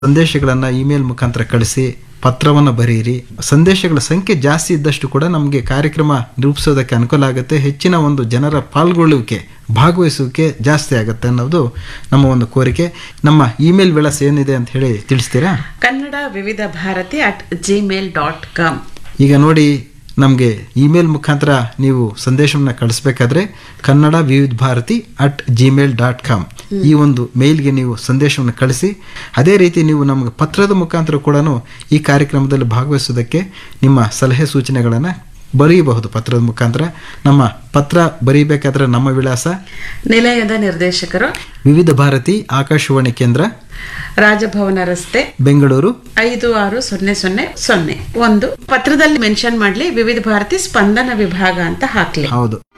ಸಂದೇಶಗಳನ್ನು ಇಮೇಲ್ ಮುಖಾಂತರ ಕಳಿಸಿ ಪತ್ರವನ್ನು ಬರೆಯಿರಿ ಸಂದೇಶಗಳ ಸಂಖ್ಯೆ ಜಾಸ್ತಿ ಇದ್ದಷ್ಟು ಕೂಡ ನಮಗೆ ಕಾರ್ಯಕ್ರಮ ನಿರೂಪಿಸೋದಕ್ಕೆ ಅನುಕೂಲ ಆಗುತ್ತೆ ಹೆಚ್ಚಿನ ಒಂದು ಜನರ ಪಾಲ್ಗೊಳ್ಳುವಿಕೆ ಭಾಗವಹಿಸುವಿಕೆ ಜಾಸ್ತಿ ಆಗುತ್ತೆ ಅನ್ನೋದು ನಮ್ಮ ಒಂದು ಕೋರಿಕೆ ನಮ್ಮ ಇಮೇಲ್ ವಿಳಾಸ ಏನಿದೆ ಅಂತ ಹೇಳಿ ತಿಳಿಸ್ತೀರಾ Kannada Vividh Bharati at Gmail dot com ಈಗ ನೋಡಿ ನಮಗೆ ಇಮೇಲ್ ಮುಖಾಂತರ ನೀವು ಸಂದೇಶವನ್ನು ಕಳಿಸ್ಬೇಕಾದ್ರೆ Kannada Vividh Bharati at Gmail dot com ಈ ಒಂದು ಮೇಲ್ಗೆ ನೀವು ಸಂದೇಶವನ್ನು ಕಳಿಸಿ ಅದೇ ರೀತಿ ನೀವು ನಮಗೆ ಪತ್ರದ ಮುಖಾಂತರ ಕೂಡ ಈ ಕಾರ್ಯಕ್ರಮದಲ್ಲಿ ಭಾಗವಹಿಸೋದಕ್ಕೆ ನಿಮ್ಮ ಸಲಹೆ ಸೂಚನೆಗಳನ್ನು ಬರೆಯಬಹುದು ಪತ್ರದ ಮುಖಾಂತರ ನಮ್ಮ ಪತ್ರ ಬರೀಬೇಕಾದ್ರೆ ನಮ್ಮ ವಿಳಾಸ ನಿಲಯದ ನಿರ್ದೇಶಕರು ವಿವಿಧ ಭಾರತಿ ಆಕಾಶವಾಣಿ ಕೇಂದ್ರ ರಾಜಭವನ ರಸ್ತೆ ಬೆಂಗಳೂರು ಐದು ಆರು ಸೊನ್ನೆ ಸೊನ್ನೆ ಸೊನ್ನೆ ಒಂದು ಪತ್ರದಲ್ಲಿ ಮೆನ್ಷನ್ ಮಾಡ್ಲಿ ವಿವಿಧ ಭಾರತಿ ಸ್ಪಂದನ ವಿಭಾಗ ಅಂತ ಹಾಕ್ಲಿ ಹೌದು